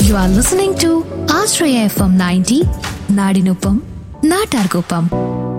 You are listening to Ashraya FM 90, Nadinupam, Natargopam.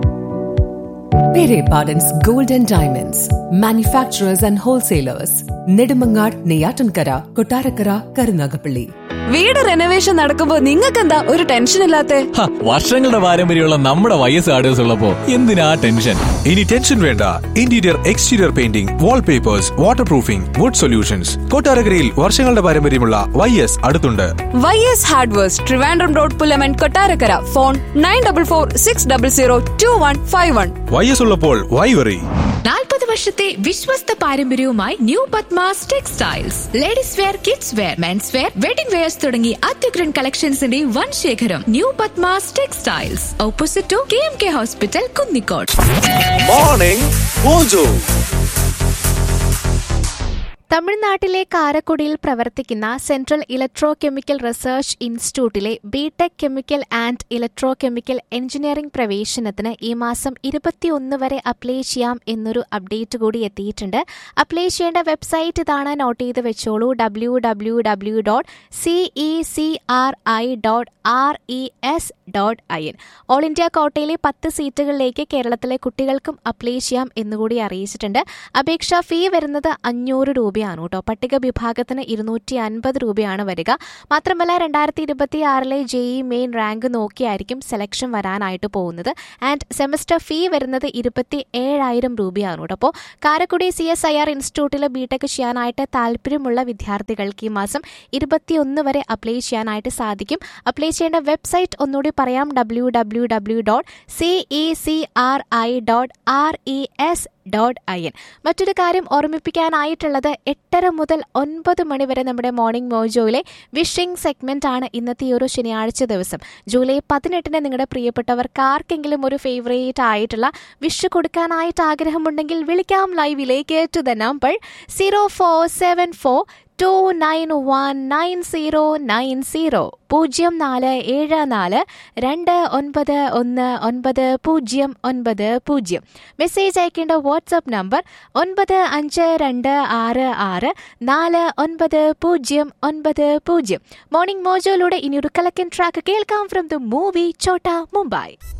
Pere Pardon's Gold and Diamonds, manufacturers and wholesalers, Nedumangad, Neyatankara, Kotarakara, Karunagapalli. വീട് renovation നടക്കുമ്പോ നിങ്ങൾക്കെന്താ ഒരു tension ഇല്ലാത്തെ ഹ, വർഷങ്ങളുടെ പാരമ്പര്യമുള്ള നമ്മുടെ വയസ്സ് ആർഡേഴ്സ് ഉള്ളപ്പോ എന്തിനാ ടെൻഷൻ ഇനി ടെൻഷൻ വേണ്ട interior exterior painting wallpapers waterproofing wood solutions കൊട്ടാരക്കരയിൽ വർഷങ്ങളുടെ പാരമ്പര്യമുള്ള വൈ എസ് അടുത്തുണ്ട് Y S hardwares Trivandrum road Pulamon Kottarakkara phone nine double four six double zero two one five one Y S ഉള്ളപ്പോൾ വൈ വറി നാൽപ്പത് വർഷത്തെ വിശ്വസ്ത പാരമ്പര്യവുമായി new Padmas textiles ladies wear kids wear men's wear wedding wears തുടങ്ങി അത്യുഗ്രൻ കളക്ഷൻസിന്റെ വൻ ശേഖരം new Padmas textiles opposite to K M K hospital Kunnicode morning mojo തമിഴ്നാട്ടിലെ കാരക്കുടിയിൽ പ്രവർത്തിക്കുന്ന സെൻട്രൽ ഇലക്ട്രോ കെമിക്കൽ റിസർച്ച് ഇൻസ്റ്റിറ്റ്യൂട്ടിലെ B Tech chemical and electrochemical engineering പ്രവേശനത്തിന് ഈ മാസം ഇരുപത്തിയൊന്ന് വരെ അപ്ലൈ ചെയ്യാം എന്നൊരു അപ്ഡേറ്റ് കൂടി എത്തിയിട്ടുണ്ട് അപ്ലൈ ചെയ്യേണ്ട വെബ്സൈറ്റ് ഇതാണ് നോട്ട് ചെയ്ത് വെച്ചോളൂ W W W dot CE C R I dot R E S dot I N all India കോട്ടയിലെ പത്ത് സീറ്റുകളിലേക്ക് കേരളത്തിലെ കുട്ടികൾക്കും അപ്ലൈ ചെയ്യാം എന്നുകൂടി അറിയിച്ചിട്ടുണ്ട് അപേക്ഷാ ഫീ വരുന്നത് അഞ്ഞൂറ് രൂപയാണ് കേട്ടോ പട്ടിക വിഭാഗത്തിന് ഇരുന്നൂറ്റി അൻപത് രൂപയാണ് വരിക മാത്രമല്ല രണ്ടായിരത്തി ഇരുപത്തി ആറിലെ ജെഇ മെയിൻ റാങ്ക് നോക്കിയായിരിക്കും സെലക്ഷൻ വരാനായിട്ട് പോകുന്നത് ആൻഡ് സെമസ്റ്റർ ഫീ വരുന്നത് ഇരുപത്തി ഏഴായിരം രൂപയാണ് കേട്ടോ അപ്പോൾ Karaikudi C S I R institute B Tech ചെയ്യാനായിട്ട് താല്പര്യമുള്ള വിദ്യാർത്ഥികൾക്ക് ഈ മാസം ഇരുപത്തിയൊന്ന് വരെ അപ്ലൈ ചെയ്യാനായിട്ട് സാധിക്കും അപ്ലൈ ചെയ്യേണ്ട വെബ്സൈറ്റ് ഒന്നുകൂടി പറയാം W W W dot CE C R I dot R E S dot I N മറ്റൊരു കാര്യം ഓർമ്മിപ്പിക്കാനായിട്ടുള്ളത് എട്ടര മുതൽ ഒൻപത് മണി വരെ നമ്മുടെ മോർണിംഗ് മോജോയിലെ വിഷിംഗ് സെഗ്മെന്റ് ആണ് ഇന്നത്തെ ഈ ഒരു ശനിയാഴ്ച ദിവസം ജൂലൈ പതിനെട്ടിന് നിങ്ങളുടെ പ്രിയപ്പെട്ടവർക്ക് ആർക്കെങ്കിലും ഒരു ഫേവറേറ്റ് ആയിട്ടുള്ള വിഷ് കൊടുക്കാനായിട്ട് ആഗ്രഹമുണ്ടെങ്കിൽ വിളിക്കാം ലൈവിലേക്ക് to the number zero four seven four two nine one nine zero nine zero പൂജ്യം നാല് ഏഴ് നാല് രണ്ട് ഒൻപത് ഒന്ന് ഒൻപത് പൂജ്യം ഒൻപത് പൂജ്യം മെസ്സേജ് അയക്കേണ്ട വാട്സപ്പ് നമ്പർ ഒൻപത് അഞ്ച് രണ്ട് ആറ് ആറ് നാല് ഒൻപത് പൂജ്യം ഒൻപത് പൂജ്യം മോർണിംഗ് മോജോയിലൂടെ ഇനിയൊരു കലക്കൻ ട്രാക്ക് കേൾക്കാം from the movie Chhota Mumbai